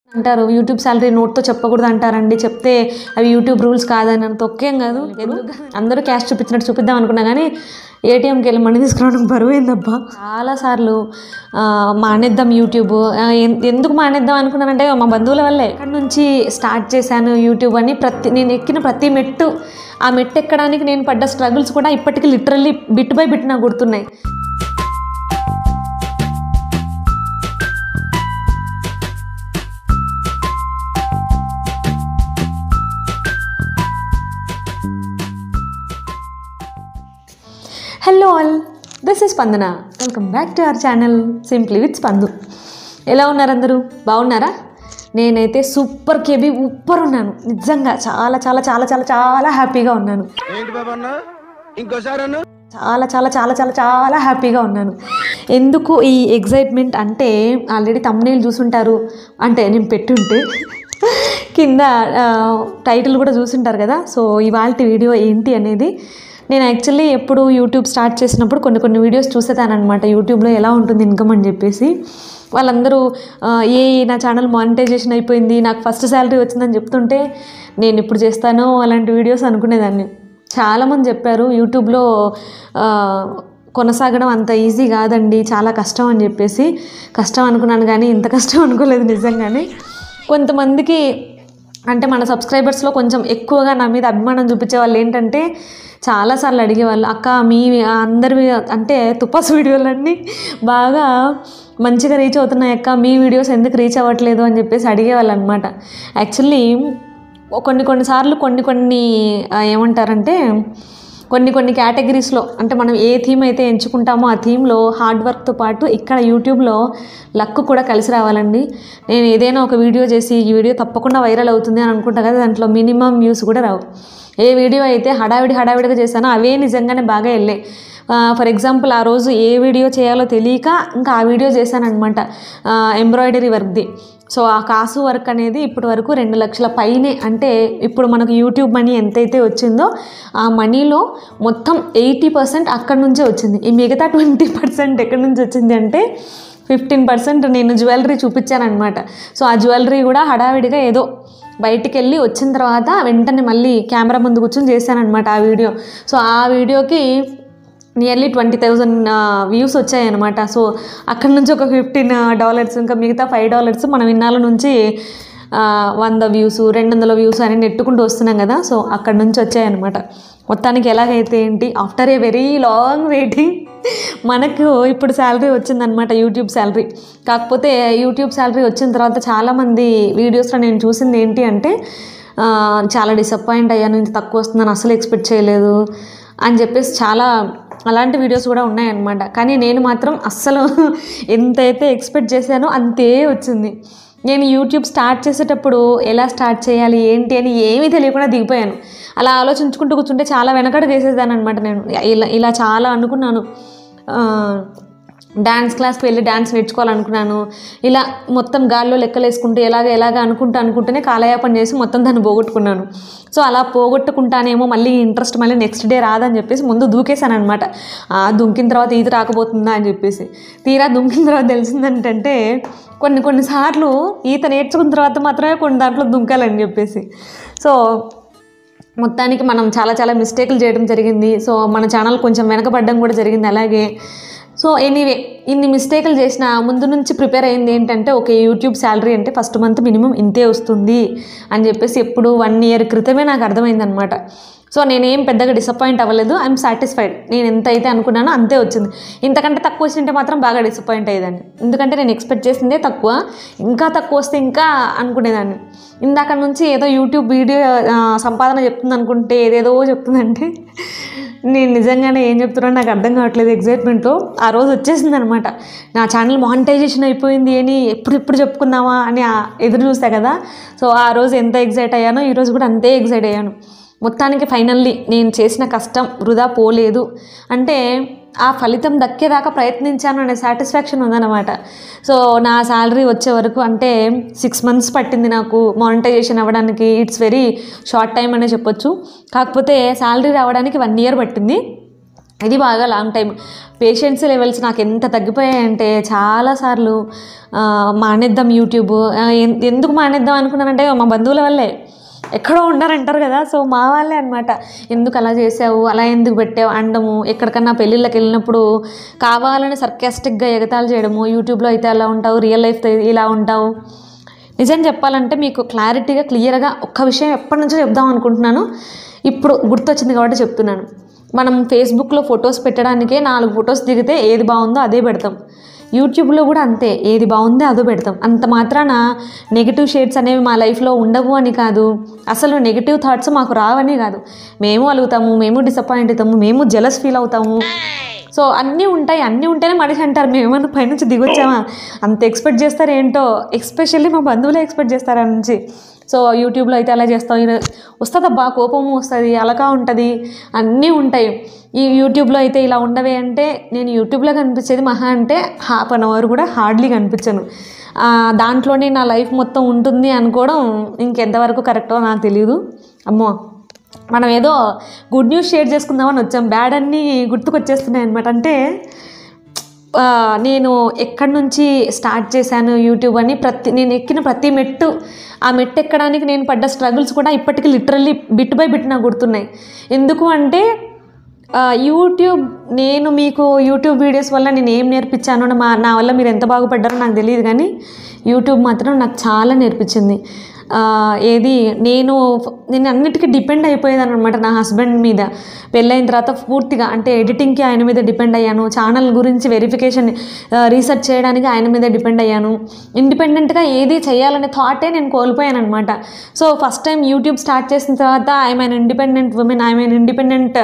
అంటారు YouTube salary నోట్తో చెప్పకూడదు అంటారండి చెప్తే అవి యూట్యూబ్ రూల్స్ కాదని అంత ఒక్కేం కాదు ఎందుకు అందరూ క్యాష్ చూపించినట్టు చూపిద్దాం అనుకున్నా కానీ ఏటీఎంకి వెళ్ళి మనీ తీసుకురావడం బరువు ఏందబ్బా చాలాసార్లు ఆ, మానేద్దాం యూట్యూబ్ ఆ, ఎన్- ఎందుకు మానేద్దాం అనుకున్నానంటే మా బంధువుల వల్లే అక్కడ నుంచి స్టార్ట్ చేశాను యూట్యూబ్ అని ప్రతి నేను ఎక్కిన ప్రతి మెట్టు ఆ మెట్టు ఎక్కడానికి నేను పడ్డ స్ట్రగుల్స్ కూడా ఇప్పటికీ లిటరల్లీ బిట్ బై బిట్ నాకు గుర్తున్నాయి hello all this is Spandana welcome back to our channel simply with Spandu ఎలా ఉన్నారు అందరూ బాగున్నారా నేనైతే సూపర్ కేబీ ఉప్పర్ ఉన్నాను నిజంగా చాలా చాలా చాలా చాలా చాలా హ్యాపీగా ఉన్నాను ఏంటి బాబా అన్న ఇంకోసారి అన్న చాలా చాలా చాలా చాలా చాలా హ్యాపీగా ఉన్నాను ఎందుకు ఈ ఎగ్జైట్మెంట్ అంటే ఆల్రెడీ తమ్నేల్ చూసుంటారు అంటే నేను పెట్టుంటే కింద ఆ, టైటిల్ కూడా చూసుంటారు కదా సో ఇవాళ వీడియో ఏంటి అనేది నేను యాక్చువల్లీ ఎప్పుడు యూట్యూబ్ స్టార్ట్ చేసినప్పుడు కొన్ని కొన్ని వీడియోస్ చూసేదానమాట యూట్యూబ్లో ఎలా ఉంటుంది ఇన్కమ్ అని చెప్పేసి వాళ్ళందరూ ఆ, ఏ నా ఛానల్ మానిటైజేషన్ అయిపోయింది నాకు ఫస్ట్ శాలరీ వచ్చిందని చెప్తుంటే నేను ఇప్పుడు చేస్తానో అలాంటి వీడియోస్ అనుకునేదాన్ని చాలామంది చెప్పారు యూట్యూబ్లో ఆ, కొనసాగడం అంత ఈజీ కాదండి చాలా కష్టం అని చెప్పేసి కష్టం అనుకున్నాను కానీ ఇంత కష్టం అనుకోలేదు నిజంగానే కొంతమందికి అంటే మన సబ్స్క్రైబర్స్లో కొంచెం ఎక్కువగా నా మీద అభిమానం చూపించే వాళ్ళు ఏంటంటే చాలాసార్లు అడిగేవాళ్ళు అక్క మీ అందరివి అంటే తుపాస్ వీడియోలన్నీ బాగా మంచిగా రీచ్ అవుతున్నాయి అక్క మీ వీడియోస్ ఎందుకు రీచ్ అవ్వట్లేదు అని చెప్పేసి అడిగేవాళ్ళు అనమాట యాక్చువల్లీ కొన్ని కొన్నిసార్లు కొన్ని కొన్ని ఆ, ఏమంటారంటే కొన్ని కొన్ని కేటగిరీస్లో అంటే మనం ఏ థీమ్ అయితే ఎంచుకుంటామో ఆ థీమ్లో హార్డ్ వర్క్తో పాటు ఇక్కడ యూట్యూబ్లో లక్ కూడా కలిసి రావాలండి నేను ఏదైనా ఒక వీడియో చేసి ఈ వీడియో తప్పకుండా వైరల్ అవుతుంది అని అనుకుంటా కదా దాంట్లో మినిమం వ్యూస్ కూడా రావు ఏ వీడియో అయితే హడావిడి హడావిడిగా చేశానో అవే నిజంగానే బాగా వెళ్ళాయి ఫర్ ఎగ్జాంపుల్ ఆ రోజు ఏ వీడియో చేయాలో తెలియక ఇంకా ఆ వీడియో చేశానమాట ఎంబ్రాయిడరీ వర్క్ది సో ఆ కాసు వర్క్ అనేది ఇప్పటి వరకు రెండు లక్షల పైనే అంటే ఇప్పుడు మనకు యూట్యూబ్ మనీ ఎంతైతే వచ్చిందో ఆ మనీలో మొత్తం ఎయిటీ పర్సెంట్ అక్కడి నుంచే వచ్చింది ఈ మిగతా ట్వంటీ పర్సెంట్ ఎక్కడి నుంచి వచ్చింది అంటే ఫిఫ్టీన్ పర్సెంట్ నేను జ్యువెలరీ చూపించానమాట సో ఆ జ్యువెలరీ కూడా హడావిడిగా ఏదో బయటికి వెళ్ళి వచ్చిన తర్వాత వెంటనే మళ్ళీ కెమెరా ముందు కూర్చొని చేశానమాట ఆ వీడియో సో ఆ వీడియోకి నియర్లీ ట్వంటీ థౌజండ్ వ్యూస్ వచ్చాయన్నమాట సో అక్కడ నుంచి ఒక ఫిఫ్టీన్ డాలర్స్ ఇంకా మిగతా ఫైవ్ డాలర్స్ మనం ఇన్నాళ్ళ నుంచి ఆ, వంద వ్యూస్ రెండు వందల వ్యూస్ అని నెట్టుకుంటూ వస్తున్నాం కదా సో అక్కడ నుంచి వచ్చాయన్నమాట మొత్తానికి ఎలాగైతే ఏంటి after a very long waiting మనకు ఇప్పుడు శాలరీ వచ్చిందనమాట యూట్యూబ్ శాలరీ కాకపోతే యూట్యూబ్ శాలరీ వచ్చిన తర్వాత చాలామంది వీడియోస్లో నేను చూసింది ఏంటి అంటే ఆ, చాలా డిసప్పాయింట్ అయ్యాను ఇంత తక్కువ వస్తుందని అసలు ఎక్స్పెక్ట్ చేయలేదు అని చెప్పేసి చాలా అలాంటి వీడియోస్ కూడా ఉన్నాయన్నమాట కానీ నేను మాత్రం అస్సలు ఎంతైతే ఎక్స్పెక్ట్ చేశానో అంతే వచ్చింది నేను యూట్యూబ్ స్టార్ట్ చేసేటప్పుడు ఎలా స్టార్ట్ చేయాలి ఏంటి అని ఏమీ తెలియకుండా దిగిపోయాను అలా ఆలోచించుకుంటూ కూర్చుంటే చాలా వెనకడ వేసేదాన్ని అనమాట నేను ఇలా ఇలా చాలా అనుకున్నాను ఆ, డ్యాన్స్ క్లాస్కి వెళ్ళి డ్యాన్స్ నేర్చుకోవాలనుకున్నాను ఇలా మొత్తం గాల్లో లెక్కలు వేసుకుంటూ ఎలాగ ఎలాగ అనుకుంటూ అనుకుంటూనే కాలయాపన చేసి మొత్తం దాన్ని పోగొట్టుకున్నాను సో అలా పోగొట్టుకుంటానేమో మళ్ళీ ఇంట్రెస్ట్ మళ్ళీ నెక్స్ట్ డే రాదని చెప్పేసి ముందు దూకేశాను అనమాట ఆ దుంకిన తర్వాత ఇది రాకపోతుందా అని చెప్పేసి తీరా దుంకిన తర్వాత తెలిసిందంటే కొన్ని కొన్నిసార్లు ఈత నేర్చుకున్న తర్వాత మాత్రమే కొన్ని దాంట్లో దుంకాలని చెప్పేసి సో మొత్తానికి మనం చాలా చాలా మిస్టేక్లు చేయడం జరిగింది సో మన ఛానల్ కొంచెం వెనకబడడం కూడా జరిగింది అలాగే సో ఎనీవే ఇన్ని మిస్టేక్లు చేసిన ముందు నుంచి ప్రిపేర్ అయింది ఏంటంటే ఒక యూట్యూబ్ శాలరీ అంటే ఫస్ట్ మంత్ మినిమం ఇంతే వస్తుంది అని చెప్పేసి ఎప్పుడు వన్ ఇయర్ క్రితమే నాకు అర్థమైందనమాట సో నేనేం పెద్దగా డిసప్పాయింట్ అవ్వలేదు ఐఎమ్ సాటిస్ఫైడ్ నేను ఎంత అయితే అనుకున్నానో అంతే వచ్చింది ఇంతకంటే తక్కువ వచ్చింటే మాత్రం బాగా డిసప్పాయింట్ అయ్యేదాన్ని ఎందుకంటే నేను ఎక్స్పెక్ట్ చేసిందే తక్కువ ఇంకా తక్కువ వస్తే ఇంకా అనుకునేదాన్ని ఇందాక నుంచి ఏదో యూట్యూబ్ వీడియో ఆ, సంపాదన చెప్తుంది అనుకుంటే ఏదేదో చెప్తుందంటే నేను నిజంగానే ఏం చెప్తున్నానో నాకు అర్థం కావట్లేదు ఎగ్జైట్మెంట్లో ఆ రోజు వచ్చేసింది అనమాట నా ఛానల్ మానిటైజేషన్ అయిపోయింది అని ఎప్పుడు ఎప్పుడు చెప్పుకుందామా అని ఆ ఎదురు చూసా కదా సో ఆ రోజు ఎంత ఎగ్జైట్ అయ్యానో ఈరోజు కూడా అంతే ఎగ్జైట్ అయ్యాను మొత్తానికి ఫైనల్లీ నేను చేసిన కష్టం వృధా పోలేదు అంటే ఆ ఫలితం దక్కేదాకా ప్రయత్నించాను అనే సాటిస్ఫాక్షన్ ఉందన్నమాట సో నా శాలరీ వచ్చే వరకు అంటే సిక్స్ మంత్స్ పట్టింది నాకు మానిటైజేషన్ అవ్వడానికి ఇట్స్ వెరీ షార్ట్ టైం అనే చెప్పొచ్చు కాకపోతే శాలరీ రావడానికి వన్ ఇయర్ పట్టింది ఇది బాగా లాంగ్ టైం పేషెన్స్ లెవెల్స్ నాకు ఎంత తగ్గిపోయాయంటే చాలాసార్లు ఆ, మానేద్దాం యూట్యూబ్ ఆ, ఎన్- ఎందుకు మానేద్దాం అనుకున్నానంటే మా బంధువుల వల్లే ఎక్కడో ఉండారంటారు కదా సో మా వాళ్ళే అనమాట ఎందుకు అలా చేసావు అలా ఎందుకు పెట్టావు అండము ఎక్కడికన్నా పెళ్ళిళ్ళకి వెళ్ళినప్పుడు కావాలని సర్కాస్టిక్గా ఎగతాళి చేయడము యూట్యూబ్లో అయితే అలా ఉంటావు రియల్ లైఫ్ ఇలా ఉంటావు నిజం చెప్పాలంటే మీకు క్లారిటీగా క్లియర్గా ఒక్క విషయం ఎప్పటి నుంచో చెప్దాం అనుకుంటున్నాను ఇప్పుడు గుర్తొచ్చింది కాబట్టి చెప్తున్నాను మనం ఫేస్బుక్లో ఫొటోస్ పెట్టడానికే నాలుగు ఫొటోస్ దిగితే ఏది బాగుందో అదే పెడతాం యూట్యూబ్లో కూడా అంతే ఏది బాగుందో అదో పెడతాం అంత మాత్రాన నెగిటివ్ షేడ్స్ అనేవి మా లైఫ్లో ఉండవు అని కాదు అసలు నెగిటివ్ థాట్స్ మాకు రావని కాదు మేము అలుగుతాము మేము డిసప్పాయింట్ అవుతాము మేము జలస్ ఫీల్ అవుతాము సో అన్నీ ఉంటాయి అన్నీ ఉంటేనే మనిషి అంటారు మేము ఏమన్నా పైనుంచి దిగొచ్చామా అంత ఎక్స్పెక్ట్ చేస్తారు ఏంటో ఎస్పెషల్లీ మా బంధువులే ఎక్స్పెక్ట్ చేస్తారు ఆ నుంచి సో యూట్యూబ్లో అయితే అలా చేస్తాం ఇది వస్తుందబ్బా కోపము వస్తుంది అలకా ఉంటుంది అన్నీ ఉంటాయి ఈ యూట్యూబ్లో అయితే ఇలా ఉండవే అంటే నేను యూట్యూబ్లో కనిపించేది మహా అంటే హాఫ్ అన్ అవర్ కూడా హార్డ్లీ కనిపించను ఆ, దాంట్లోనే నా లైఫ్ మొత్తం ఉంటుంది అనుకోవడం ఇంకెంతవరకు కరెక్టో నాకు తెలియదు అమ్మో మనం ఏదో గుడ్ న్యూస్ షేర్ చేసుకుందామని వచ్చాం బ్యాడ్ అన్నీ గుర్తుకొచ్చేస్తున్నాయి అనమాట అంటే ఆ, నేను ఎక్కడి నుంచి స్టార్ట్ చేశాను యూట్యూబ్ అని ప్రతి నేను ఎక్కిన ప్రతి మెట్టు ఆ మెట్టు ఎక్కడానికి నేను పడ్డ స్ట్రగుల్స్ కూడా ఇప్పటికీ లిటరల్లీ బిట్ బై బిట్ నాకు గుర్తున్నాయి ఎందుకు అంటే ఆ, యూట్యూబ్ నేను మీకు యూట్యూబ్ వీడియోస్ వల్ల నేను ఏం నేర్పించానో మా నా వల్ల మీరు ఎంత బాగుపడ్డారో నాకు తెలియదు కానీ యూట్యూబ్ మాత్రం నాకు చాలా నేర్పించింది ఆ, ఏది నేను నేను అన్నిటికీ డిపెండ్ అయిపోయేదాన్ని అనమాట నా హస్బెండ్ మీద పెళ్ళైన తర్వాత పూర్తిగా అంటే ఎడిటింగ్కి ఆయన మీద డిపెండ్ అయ్యాను ఛానల్ గురించి వెరిఫికేషన్ రీసెర్చ్ చేయడానికి ఆయన మీద డిపెండ్ అయ్యాను ఇండిపెండెంట్గా ఏది చేయాలనే థాటే నేను కోల్పోయాను అనమాట so first time YouTube start చేసిన తర్వాత I'm independent woman I'm independent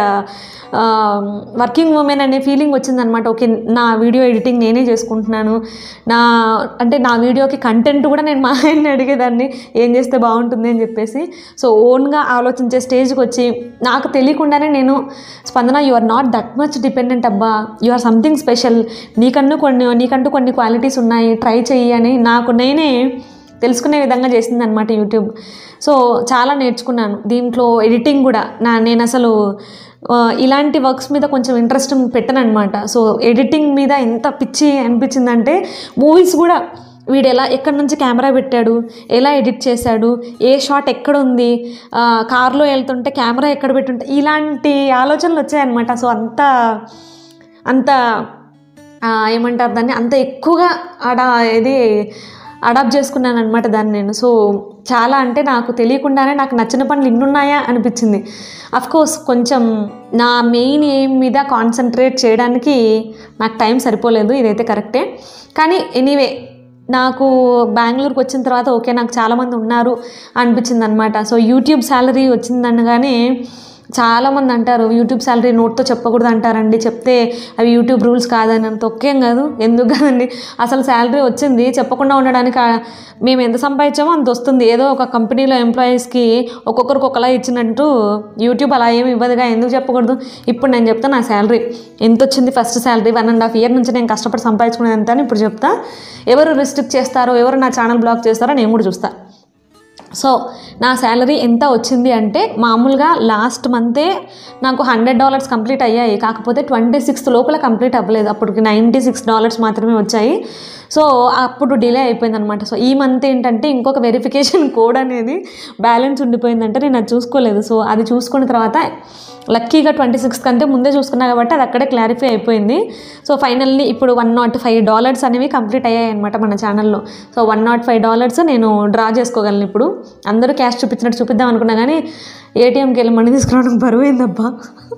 working woman అనే ఫీలింగ్ వచ్చిందనమాట ఓకే నా వీడియో ఎడిటింగ్ నేనే చేసుకుంటున్నాను నా అంటే నా వీడియోకి కంటెంట్ కూడా నేను మా ఆయన్ని అడిగేదాన్ని ఏం చేస్తే బాగుంటుంది అని చెప్పేసి సో ఓన్గా ఆలోచించే స్టేజ్కి వచ్చి నాకు తెలియకుండానే నేను Spandana you are not that much dependent అబ్బా యు ఆర్ సంథింగ్ స్పెషల్ నీకన్ను కొన్ని నీకంటూ కొన్ని క్వాలిటీస్ ఉన్నాయి ట్రై చెయ్యి అని నాకు నేనే తెలుసుకునే విధంగా చేసింది అనమాట యూట్యూబ్ సో చాలా నేర్చుకున్నాను దీంట్లో ఎడిటింగ్ కూడా నా నేను అసలు ఆ, ఇలాంటి వర్క్స్ మీద కొంచెం ఇంట్రెస్ట్ పెట్టను అనమాట సో ఎడిటింగ్ మీద ఎంత పిచ్చి అనిపించిందంటే మూవీస్ కూడా వీడు ఎలా ఎక్కడి నుంచి కెమెరా పెట్టాడు ఎలా ఎడిట్ చేశాడు ఏ షాట్ ఎక్కడ ఉంది ఆ, కార్లో వెళ్తుంటే కెమెరా ఎక్కడ పెట్టుంటే ఇలాంటి ఆలోచనలు వచ్చాయన్నమాట సో అంత అంత ఆ, ఏమంటారు దాన్ని అంత ఎక్కువగా ఆడ ఇది అడాప్ట్ చేసుకున్నాను అనమాట దాన్ని నేను సో చాలా అంటే నాకు తెలియకుండానే నాకు నచ్చిన పనులు ఇన్నున్నాయా అనిపించింది కోర్స్ కొంచెం నా మెయిన్ ఎయిమ్ మీద కాన్సన్ట్రేట్ చేయడానికి నాకు టైం సరిపోలేదు ఇదైతే కరెక్టే కానీ ఎనీవే నాకు బెంగళూరుకి వచ్చిన తర్వాత ఓకే నాకు చాలామంది ఉన్నారు అనిపించింది అనమాట సో యూట్యూబ్ శాలరీ వచ్చిందనగానే చాలామంది అంటారు యూట్యూబ్ శాలరీ నోట్తో చెప్పకూడదు అంటారండి చెప్తే అవి యూట్యూబ్ రూల్స్ కాదని అంత ఒకేం కాదు ఎందుకు కాదండి అసలు శాలరీ వచ్చింది చెప్పకుండా ఉండడానికి ఆ- మేము ఎంత సంపాదించామో అంత వస్తుంది ఏదో ఒక కంపెనీలో ఎంప్లాయీస్కి ఒక్కొక్కరికి ఒకలా ఇచ్చినట్టు యూట్యూబ్ అలా ఏమి ఇవ్వదుగా ఎందుకు చెప్పకూడదు ఇప్పుడు నేను చెప్తా నా శాలరీ ఎంత వచ్చింది first salary one and half year నుంచి నేను కష్టపడి సంపాదించుకునేది ఎంత అని ఇప్పుడు చెప్తా ఎవరు రిస్ట్రిక్ట్ చేస్తారో ఎవరు నా ఛానల్ బ్లాక్ చేస్తారో నేను కూడా చూస్తాను సో నా శాలరీ ఎంత వచ్చింది అంటే మామూలుగా లాస్ట్ మంతే నాకు హండ్రెడ్ డాలర్స్ కంప్లీట్ అయ్యాయి కాకపోతే ట్వంటీ సిక్స్త్ లోపల కంప్లీట్ అవ్వలేదు అప్పటికి నైంటీ సిక్స్ డాలర్స్ మాత్రమే వచ్చాయి సో అప్పుడు డిలే అయిపోయింది అనమాట సో ఈ మంత్ ఏంటంటే ఇంకొక వెరిఫికేషన్ కోడ్ అనేది బ్యాలెన్స్ ఉండిపోయిందంటే నేను అది చూసుకోలేదు సో అది చూసుకున్న తర్వాత లక్కీగా ట్వంటీ సిక్స్ కంటే ముందే చూసుకున్నా కాబట్టి అది అక్కడే క్లారిఫై అయిపోయింది సో ఫైనల్లీ ఇప్పుడు వన్ నాట్ ఫైవ్ డాలర్స్ అనేవి కంప్లీట్ అయ్యాయి అనమాట మన ఛానల్లో so one nought five dollars నేను డ్రా చేసుకోగలను ఇప్పుడు అందరూ క్యాష్ చూపించినట్టు చూపిద్దాం అనుకున్నా కానీ ఏటీఎంకి వెళ్ళి మనీ తీసుకురావడం బరువైందబ్బా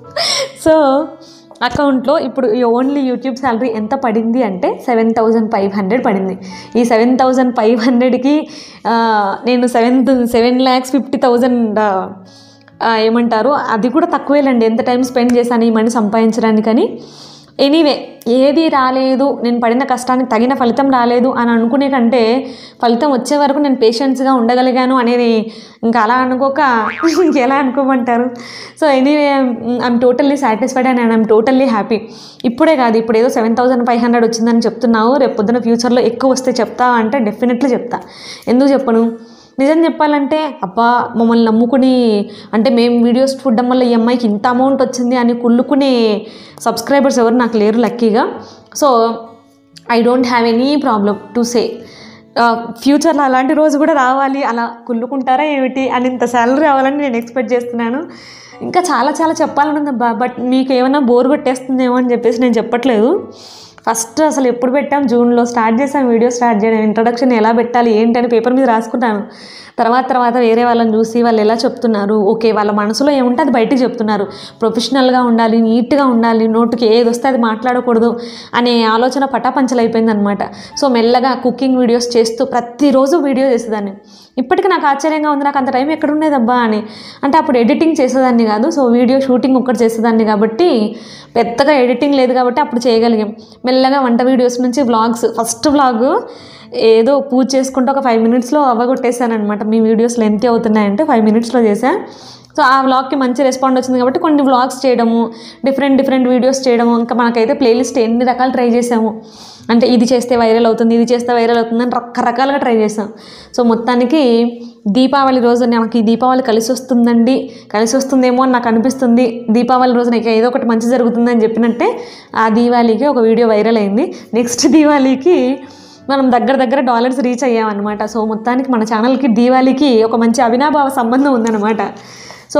సో అకౌంట్లో ఇప్పుడు ఈ ఓన్లీ యూట్యూబ్ శాలరీ ఎంత పడింది అంటే సెవెన్ థౌజండ్ ఫైవ్ హండ్రెడ్ పడింది ఈ సెవెన్ థౌజండ్ ఫైవ్ హండ్రెడ్కి నేను seven seven lakhs fifty thousand ఏమంటారు అది కూడా తక్కువేలండి ఎంత టైం స్పెండ్ చేశాను ఈ మనీ సంపాదించడానికని ఎనీవే ఏది రాలేదు నేను పడిన కష్టానికి తగిన ఫలితం రాలేదు అని అనుకునే కంటే ఫలితం వచ్చే వరకు నేను పేషెన్స్గా ఉండగలిగాను అనేది ఇంకా అలా అనుకోక ఇంకెలా అనుకోమంటారు so anyway I'm totally satisfied and I'm totally happy ఇప్పుడే కాదు ఇప్పుడు ఏదో సెవెన్ థౌసండ్ ఫైవ్ హండ్రెడ్ వచ్చిందని చెప్తున్నావు రేపు పొద్దున ఫ్యూచర్లో ఎక్కువ వస్తే చెప్తా అంటే డెఫినెట్లీ చెప్తా ఎందుకు చెప్పను నిజం చెప్పాలంటే అబ్బా మమ్మల్ని నమ్ముకుని అంటే మేము వీడియోస్ చూడడం వల్ల ఈ అమ్మాయికి ఇంత అమౌంట్ వచ్చింది అని కుళ్ళుకునే సబ్స్క్రైబర్స్ ఎవరు నాకు లేరు లక్కీగా so I don't have any problem to say ఫ్యూచర్లో అలాంటి రోజు కూడా రావాలి అలా కుళ్ళుకుంటారా ఏమిటి అని ఇంత శాలరీ రావాలని నేను ఎక్స్పెక్ట్ చేస్తున్నాను ఇంకా చాలా చాలా చెప్పాలని అబ్బా బట్ మీకు ఏమైనా బోర్ కొట్టేస్తుందేమో అని చెప్పేసి నేను చెప్పట్లేదు ఫస్ట్ అసలు ఎప్పుడు పెట్టాం జూన్లో స్టార్ట్ చేసాం వీడియో స్టార్ట్ చేయడం ఇంట్రడక్షన్ ఎలా పెట్టాలి ఏంటి అని పేపర్ మీద రాసుకుంటాను తర్వాత తర్వాత వేరే వాళ్ళని చూసి వాళ్ళు ఎలా చెప్తున్నారు ఓకే వాళ్ళ మనసులో ఏముంటే అది బయటికి చెప్తున్నారు ప్రొఫెషనల్గా ఉండాలి నీట్గా ఉండాలి నోటికి ఏది వస్తే అది మాట్లాడకూడదు అనే ఆలోచన పటాపంచలు అయిపోయింది అనమాట సో మెల్లగా కుకింగ్ వీడియోస్ చేస్తూ ప్రతిరోజు వీడియో చేసేదాన్ని ఇప్పటికీ నాకు ఆశ్చర్యంగా ఉంది నాకు అంత టైం ఎక్కడ ఉండేదబ్బా అని అంటే అప్పుడు ఎడిటింగ్ చేసేదాన్ని కాదు సో వీడియో షూటింగ్ ఒక్కటి చేసేదాన్ని కాబట్టి పెద్దగా ఎడిటింగ్ లేదు కాబట్టి అప్పుడు చేయగలిగాం మెల్లగా వంట వీడియోస్ నుంచి వ్లాగ్స్ ఫస్ట్ వ్లాగ్ ఏదో పూజ చేసుకుంటే ఒక ఫైవ్ మినిట్స్లో అవ్వగొట్టేశాను అనమాట మీ వీడియోస్ లెంత్ అవుతున్నాయంటే ఫైవ్ మినిట్స్లో చేశా సో ఆ వ్లాగ్కి మంచి రెస్పాండ్ వచ్చింది కాబట్టి కొన్ని వ్లాగ్స్ చేయడము డిఫరెంట్ డిఫరెంట్ వీడియోస్ చేయడము ఇంకా మనకైతే ప్లేలిస్ట్ ఎన్ని రకాలు ట్రై చేసాము అంటే ఇది చేస్తే వైరల్ అవుతుంది ఇది చేస్తే వైరల్ అవుతుంది అని రకరకాలుగా ట్రై చేసాం సో మొత్తానికి దీపావళి రోజు నాకు ఈ దీపావళి కలిసి వస్తుందండి కలిసి వస్తుందేమో అని నాకు అనిపిస్తుంది దీపావళి రోజు నాకు ఏదో ఒకటి మంచి జరుగుతుందని చెప్పినట్టే ఆ దీవాళికి ఒక వీడియో వైరల్ అయింది నెక్స్ట్ దీవాళికి మనం దగ్గర దగ్గర డాలర్స్ రీచ్ అయ్యామన్నమాట సో మొత్తానికి మన ఛానల్కి దీవాళికి ఒక మంచి అవినాభావ సంబంధం ఉందన్నమాట సో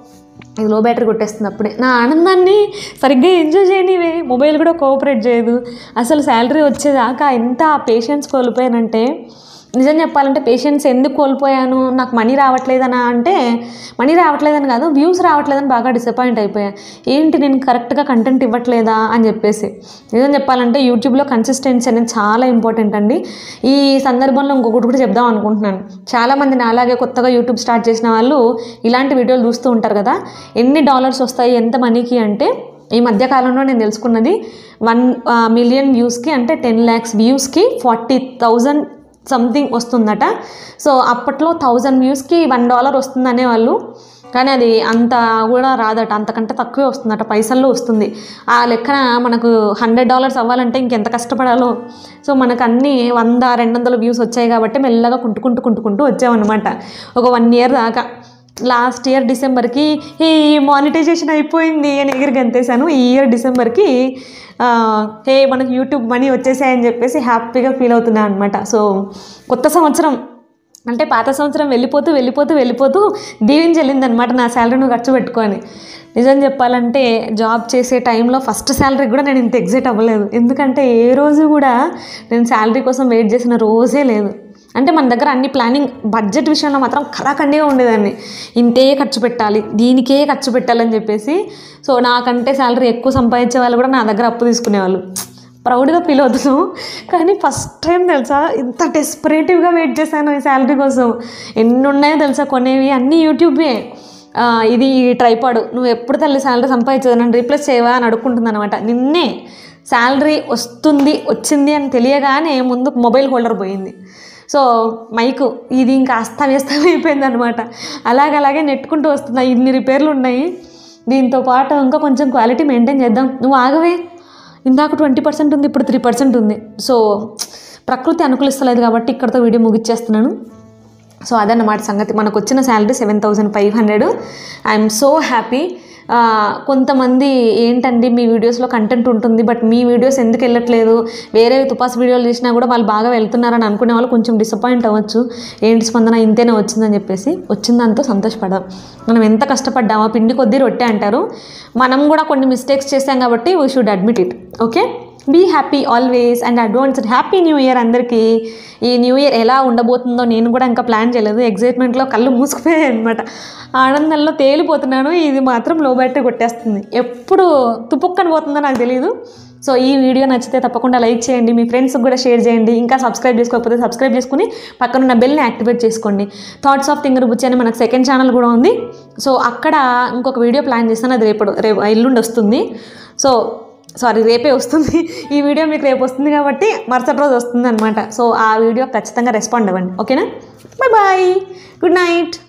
ఇది లో బ్యాటరీ కొట్టేస్తుంది అప్పుడే నా ఆనందాన్ని సరిగ్గా ఎంజాయ్ చేయనివే మొబైల్ కూడా కోఆపరేట్ చేయదు అసలు శాలరీ వచ్చేదాకా ఎంత పేషెన్స్ కోల్పోయానంటే నిజం చెప్పాలంటే పేషెన్స్ ఎందుకు కోల్పోయాను నాకు మనీ రావట్లేదనా అంటే మనీ రావట్లేదని కాదు వ్యూస్ రావట్లేదని బాగా డిసప్పాయింట్ అయిపోయా ఏంటి నేను కరెక్ట్గా కంటెంట్ ఇవ్వట్లేదా అని చెప్పేసి నిజం చెప్పాలంటే యూట్యూబ్లో కన్సిస్టెన్సీ అనేది చాలా ఇంపార్టెంట్ అండి ఈ సందర్భంలో ఇంకొకటి కూడా చెప్దాం అనుకుంటున్నాను చాలామంది నా అలాగే కొత్తగా యూట్యూబ్ స్టార్ట్ చేసిన వాళ్ళు ఇలాంటి వీడియోలు చూస్తూ ఉంటారు కదా ఎన్ని డాలర్స్ వస్తాయి ఎంత మనీకి అంటే ఈ మధ్య కాలంలో నేను తెలుసుకున్నది వన్ మిలియన్ వ్యూస్కి అంటే టెన్ ల్యాక్స్ వ్యూస్కి ఫార్టీ థౌజండ్ సంథింగ్ వస్తుందట సో అప్పట్లో థౌజండ్ వ్యూస్కి వన్ డాలర్ వస్తుందనే వాళ్ళు కానీ అది అంత కూడా రాదట అంతకంటే తక్కువే వస్తుందట పైసల్లో వస్తుంది ఆ లెక్కన మనకు హండ్రెడ్ డాలర్స్ అవ్వాలంటే ఇంకెంత కష్టపడాలో సో మనకు అన్నీ వంద రెండు వందల వ్యూస్ వచ్చాయి కాబట్టి మెల్లగా కుంటుకుంటూ కుంటుకుంటూ వచ్చామన్నమాట ఒక వన్ ఇయర్ దాకా లాస్ట్ ఇయర్ డిసెంబర్కి ఈ మానిటైజేషన్ అయిపోయింది అని ఎగిరి గంతేశాను ఈ ఇయర్ డిసెంబర్కి హే మనకు యూట్యూబ్ మనీ వచ్చేసాయని చెప్పేసి హ్యాపీగా ఫీల్ అవుతున్నాను అనమాట సో కొత్త సంవత్సరం అంటే పాత సంవత్సరం వెళ్ళిపోతూ వెళ్ళిపోతూ వెళ్ళిపోతూ దీవించి వెళ్ళిందనమాట నా శాలరీ నువ్వు ఖర్చు పెట్టుకొని నిజం చెప్పాలంటే జాబ్ చేసే టైంలో ఫస్ట్ శాలరీ కూడా నేను ఇంత ఎగ్జైట్ అవ్వలేదు ఎందుకంటే ఏ రోజు కూడా నేను శాలరీ కోసం వెయిట్ చేసిన రోజే లేదు అంటే మన దగ్గర అన్ని ప్లానింగ్ బడ్జెట్ విషయంలో మాత్రం కరాఖండిగా ఉండేదాన్ని ఇంతే ఖర్చు పెట్టాలి దీనికే ఖర్చు పెట్టాలని చెప్పేసి సో నాకంటే శాలరీ ఎక్కువ సంపాదించే వాళ్ళు కూడా నా దగ్గర అప్పు తీసుకునేవాళ్ళు ప్రౌడ్గా ఫీల్ అవుతున్నాం కానీ ఫస్ట్ టైం తెలుసా ఇంత డెస్పరేటివ్గా వెయిట్ చేశాను ఈ శాలరీ కోసం ఎన్ని ఉన్నాయో తెలుసా కొనేవి అన్నీ యూట్యూబే ఆ, ఇది ఈ ట్రైపాడు నువ్వు ఎప్పుడు తల్లి శాలరీ సంపాదించదు నన్ను రీప్లేస్ చేయవా అని అడుక్కుంటుంది అనమాట నిన్నే శాలరీ వస్తుంది వచ్చింది అని తెలియగానే ముందు మొబైల్ హోల్డర్ పోయింది సో మైకు ఇది ఇంకా అస్తవ్యస్తం అయిపోయింది అనమాట అలాగలాగే నెట్టుకుంటూ వస్తున్నా ఇన్ని రిపేర్లు ఉన్నాయి దీంతో పాటు ఇంకా కొంచెం క్వాలిటీ మెయింటైన్ చేద్దాం నువ్వు ఆగవే ఇందాక ట్వంటీ పర్సెంట్ ఉంది ఇప్పుడు త్రీ పర్సెంట్ ఉంది సో ప్రకృతి అనుకూలిస్తలేదు కాబట్టి ఇక్కడితో వీడియో ముగిచ్చేస్తున్నాను సో అదన్నమాట సంగతి మనకు వచ్చిన salary seven thousand five hundred I'm so happy కొంతమంది ఏంటండి మీ వీడియోస్లో కంటెంట్ ఉంటుంది బట్ మీ వీడియోస్ ఎందుకు వెళ్ళట్లేదు వేరే తుపాస్ వీడియోలు చేసినా కూడా వాళ్ళు బాగా వెళ్తున్నారని అనుకునే వాళ్ళు కొంచెం డిసప్పాయింట్ అవ్వచ్చు ఏంటి స్పందన ఇంతేనే వచ్చిందని చెప్పేసి వచ్చిందంతా సంతోషపడదాం మనం ఎంత కష్టపడ్డామో పిండి కొద్దీ రొట్టె అంటారు మనం కూడా కొన్ని మిస్టేక్స్ చేసాం కాబట్టి we should admit it okay be happy always and advance happy new year అందరికీ ఈ న్యూ ఇయర్ ఎలా ఉండబోతుందో నేను కూడా ఇంకా ప్లాన్ చేయలేదు ఎగ్జైట్మెంట్లో కళ్ళు మూసుకుపోయాయి అనమాట ఆనందంలో తేలిపోతున్నాను ఇది మాత్రం లో బ్యాటరీ కొట్టేస్తుంది ఎప్పుడు తుపుక్కని పోతుందో నాకు తెలియదు సో ఈ వీడియో నచ్చితే తప్పకుండా లైక్ చేయండి మీ ఫ్రెండ్స్కి కూడా షేర్ చేయండి ఇంకా సబ్స్క్రైబ్ చేసుకోకపోతే సబ్స్క్రైబ్ చేసుకుని పక్కనున్న బెల్ని యాక్టివేట్ చేసుకోండి థాట్స్ ఆఫ్ థింగర్ బుచ్చి అని మనకు సెకండ్ ఛానల్ కూడా ఉంది సో అక్కడ ఇంకొక వీడియో ప్లాన్ చేస్తాను అది రేపు రేపు ఎల్లుండి వస్తుంది సో సారీ రేపే వస్తుంది ఈ వీడియో మీకు రేపు వస్తుంది కాబట్టి మరుసటి రోజు వస్తుంది అనమాట సో ఆ వీడియో ఖచ్చితంగా రెస్పాండ్ అవ్వండి ఓకేనా బాయ్ బాయ్ గుడ్ నైట్